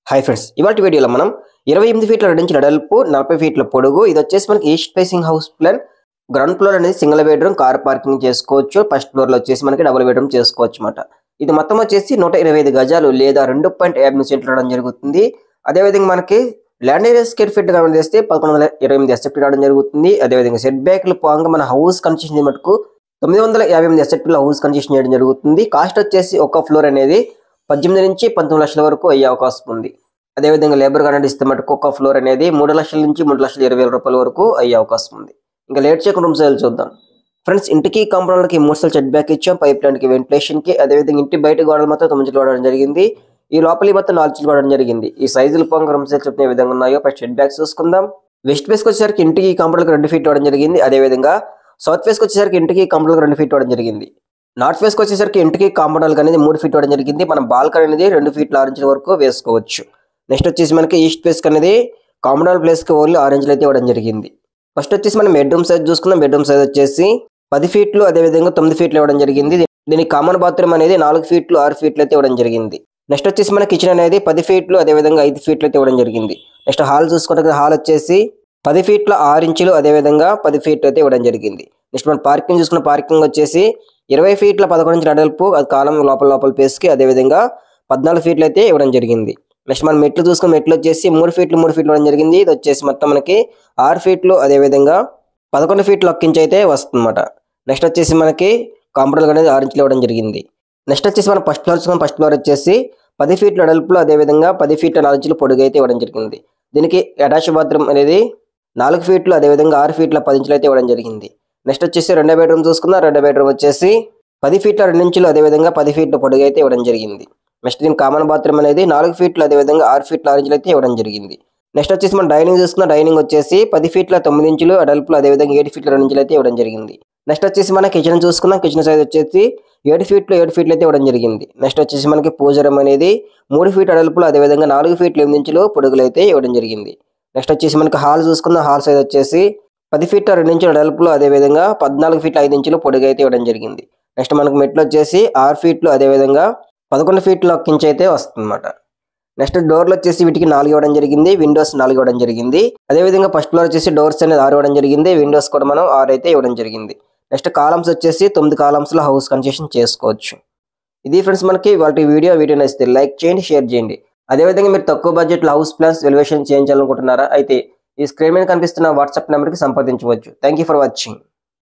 hi friends ఇవాళ వీడియోలో మనం ఇరవై ఎనిమిది ఫీట్ల రెండు ఇంచుల వెడల్పు నలభై ఫీట్ల పొడుగు ఇది వచ్చేసి మనకి east facing house plan ground floor అనేది సింగిల్ బెడ్రూమ్ కార్ పార్కింగ్ చేసుకోవచ్చు ఫస్ట్ ఫ్లోర్ లో వచ్చేసి మనకి డబుల్ బెడ్రూమ్ చేసుకోవచ్చు అనమాట ఇది మొత్తం వచ్చేసి నూట ఇరవై ఐదు గజాలు లేదా రెండు పాయింట్ యాభై సెంట్లు రావడం జరుగుతుంది అదేవిధంగా మనకి ల్యాండ్ ఏరియా స్క్వేర్ ఫీట్ గా చేస్తే పదకొండు వందల ఇరవై ఎనిమిది ఎస్ఎఫ్టీ రావడం జరుగుతుంది అదేవిధంగా సెట్ బ్యాక్లు పోగా మన హౌస్ కన్స్ట్రక్షన్ మటుకు తొమ్మిది వందల యాభై ఎనిమిది ఎస్ఎఫ్టీలో హౌస్ కన్స్ట్రక్షన్ చేయడం జరుగుతుంది కాస్ట్ వచ్చేసి ఒక ఫ్లోర్ అనేది పద్దెనిమిది నుంచి పంతొమ్మిది లక్షల వరకు అయ్యే అవకాశం ఉంది అదేవిధంగా లేబర్ గార్డెన్ ఇస్తే మటుకు ఒక్క ఫ్లోర్ అనేది మూడు లక్షల నుంచి మూడు లక్షల ఇరవై వేల రూపాయల వరకు అయ్యే అవకాశం ఉంది ఇంకా లేట్ చేయకుండా రూమ్ సైజ్ చూద్దాం ఫ్రెండ్స్ ఇంటికి కాంపౌండ్లకి మూడు సెల్ చెట్ బ్యాక్ ఇచ్చాం పైప్ లైన్కి వెంటిలేషన్కి అదేవిధంగా ఇంటి బయట గోడలు మొత్తం తొమ్మిది చెట్లు వాడడం జరిగింది ఈ లోపలి మొత్తం నాలుగు చెట్లు వాడడం జరిగింది ఈ సైజులు పొంగ రూమ్ సైజ్ చెప్పిన విధంగా ఉన్నాయో ఫస్ట్ చెట్ బ్యాక్స్ చూసుకుందాం వెస్ట్ ఫేస్కి వచ్చేసరికి ఇంటికి కాంపౌండ్కి రెండు ఫీట్ వాడడం జరిగింది అదేవిధంగా సౌత్ ఫేస్కి వచ్చేసరికి ఇంటికి కాంపౌండ్కి రెండు ఫీట్ వాడడం జరిగింది నార్త్ ఫేస్కి వచ్చేసరికి ఇంటికి కాంపౌండ్ అనేది మూడు ఫీట్ వాడడం జరిగింది మన బాల్కనీ అనేది రెండు ఫీట్ల ఆరు ఇంచుల వరకు వేసుకోవచ్చు నెక్స్ట్ వచ్చేసి మనకి ఈస్ట్ ఫేస్ అనేది కామన్ ప్లేస్కి ఓన్లీ ఆరెంజ్లు అయితే ఇవ్వడం జరిగింది ఫస్ట్ వచ్చేసి మనం బెడ్రూమ్ సైజ్ చూసుకున్నాం బెడ్రూమ్ సైజ్ వచ్చేసి పది ఫీట్లు అదేవిధంగా తొమ్మిది ఫీట్లు ఇవ్వడం జరిగింది దీనికి కామన్ బాత్రూమ్ అనేది నాలుగు ఫీట్లు ఆరు ఫీట్లు అయితే ఇవ్వడం జరిగింది నెక్స్ట్ వచ్చేసి మన కిచెన్ అనేది పది ఫీట్లు అదేవిధంగా ఐదు ఫీట్లు అయితే ఇవ్వడం జరిగింది నెక్స్ట్ హాల్ చూసుకుంటే హాల్ వచ్చేసి పది ఫీట్ల ఆరు ఇంచులు అదేవిధంగా పది ఫీట్లు అయితే ఇవ్వడం జరిగింది నెక్స్ట్ మనం పార్కింగ్ చూసుకున్న పార్కింగ్ వచ్చేసి ఇరవై ఫీట్ల పదకొండు ఇంచుల అడల్పు అది కాలం లోపల లోపల పేస్కి అదేవిధంగా పద్నాలుగు ఫీట్లు అయితే ఇవ్వడం జరిగింది నెక్స్ట్ మనం మెట్లు చూసుకున్న మెట్లు వచ్చేసి మూడు ఫీట్లు మూడు ఫీట్లు ఇవ్వడం జరిగింది ఇది వచ్చేసి మొత్తం మనకి ఆరు ఫీట్లు అదేవిధంగా పదకొండు ఫీట్లు ఒక్కించి అయితే వస్తుందన్నమాట నెక్స్ట్ వచ్చేసి మనకి కాంపౌండర్ అనేది ఆరు ఇంచులు ఇవ్వడం జరిగింది నెక్స్ట్ వచ్చేసి మనం ఫస్ట్ ఫ్లోర్ చూసుకున్న ఫస్ట్ ఫ్లోర్ వచ్చేసి పది ఫీట్ల అడల్పులు అదేవిధంగా పది ఫీట్ల నాలుగు ఇంచులు పొడుగు అయితే ఇవ్వడం జరిగింది దీనికి అటాచ్ బాత్రూమ్ అనేది నాలుగు ఫీట్లు అదేవిధంగా ఆరు ఫీట్ల పది ఇంచులు అయితే ఇవ్వడం జరిగింది నెక్స్ట్ వచ్చేసి రెండో బెడ్రూమ్ చూసుకుందాం రెండో బెడ్రూమ్ వచ్చేసి పది ఫీట్ల రెండు ఇంచులు అదేవిధంగా పది ఫీట్ల పొడుగు అయితే ఇవ్వడం జరిగింది నెక్స్ట్ దీని కామన్ బాత్రూమ్ అనేది నాలుగు ఫీట్లు అదేవిధంగా ఆరు ఫీట్ల ఆరు ఇంచులు అయితే ఇవ్వడం జరిగింది నెక్స్ట్ వచ్చేసి మనం డైనింగ్ చూసుకున్న డైనింగ్ వచ్చేసి పది ఫీట్ల తొమ్మిది ఇంచులు అడల్పులు అదేవిధంగా ఏడు ఫీట్ల రెండు ఇంచులు అయితే ఇవ్వడం జరిగింది నెక్స్ట్ వచ్చేసి మన కిచెన్ చూసుకున్నాం కిచెన్ సైజ్ వచ్చేసి ఏడు ఫీట్లు ఏడు ఫీట్లు అయితే ఇవ్వడం జరిగింది నెక్స్ట్ వచ్చేసి మనకి పూజరం అనేది మూడు ఫీట్ అడల్పులు అదేవిధంగా నాలుగు ఫీట్లు ఎనిమిది ఇంచులు పొడుగులు అయితే ఇవ్వడం జరిగింది నెక్స్ట్ వచ్చేసి మనకి హాల్ చూసుకున్న హాల్ సైజ్ వచ్చేసి పది ఫీట్ల రెండు ఇంచుల అడల్పులు అదేవిధంగా పద్నాలుగు ఫీట్ల ఐదు ఇంచులు పొడుగు అయితే ఇవ్వడం జరిగింది నెక్స్ట్ మనకు మెట్లు వచ్చేసి ఆరు ఫీట్లు అదేవిధంగా పదకొండు ఫీట్ల ఒక్కించి అయితే వస్తుందన్నమాట నెక్స్ట్ డోర్లు వచ్చేసి వీటికి నాలుగు ఇవ్వడం జరిగింది విండోస్ నాలుగు ఇవ్వడం జరిగింది అదేవిధంగా ఫస్ట్ ఫ్లోర్ వచ్చేసి డోర్స్ అనేది ఆరు ఇవ్వడం జరిగింది విండోస్ కూడా మనం ఆరు అయితే ఇవ్వడం జరిగింది నెక్స్ట్ కాలమ్స్ వచ్చేసి తొమ్మిది కాలమ్స్లో హౌస్ కన్స్ట్రక్షన్ చేసుకోవచ్చు ఇది ఫ్రెండ్స్ మనకి వాటి వీడియో వీడియో నచ్చితే లైక్ చేయండి షేర్ చేయండి అదేవిధంగా మీరు తక్కువ బడ్జెట్లో హౌస్ ప్లాన్స్ వెలివేషన్ చేయించాలనుకుంటున్నారా అయితే ఈ స్క్రీన్ మీద కనిపిస్తున్న వాట్సాప్ నెంబర్కి సంప్రదించవచ్చు థ్యాంక్ యూ ఫర్ వాచింగ్